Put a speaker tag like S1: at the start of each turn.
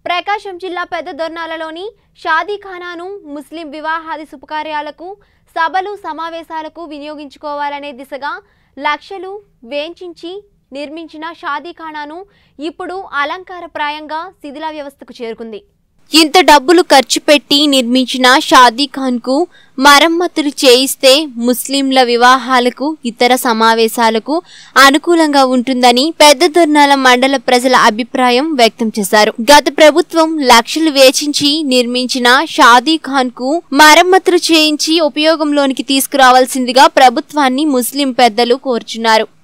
S1: ప్రకాశం జిల్లా పెద్ద దొర్నాలలోని షాదీఖానాను ముస్లిం వివాహాది శుభకార్యాలకు సభలు సమావేశాలకు వినియోగించుకోవాలనే దిశగా లక్షలు వేంచించి నిర్మించిన షాదీఖానాను ఇప్పుడు అలంకారప్రాయంగా శిథిల వ్యవస్థకు చేరుకుంది ఇంత డబ్బులు ఖర్చు పెట్టి నిర్మించిన షాదీ ఖాన్ కు మరమ్మతులు చేయిస్తే ముస్లింల వివాహాలకు ఇతర సమావేశాలకు అనుకూలంగా ఉంటుందని పెద్ద దొర్నాల మండల ప్రజల అభిప్రాయం వ్యక్తం చేశారు గత ప్రభుత్వం లక్షలు వేచించి నిర్మించిన షాదీ ఖాన్ కు మరమ్మతులు చేయించి ఉపయోగంలోనికి తీసుకురావాల్సిందిగా ప్రభుత్వాన్ని ముస్లిం పెద్దలు కోరుచున్నారు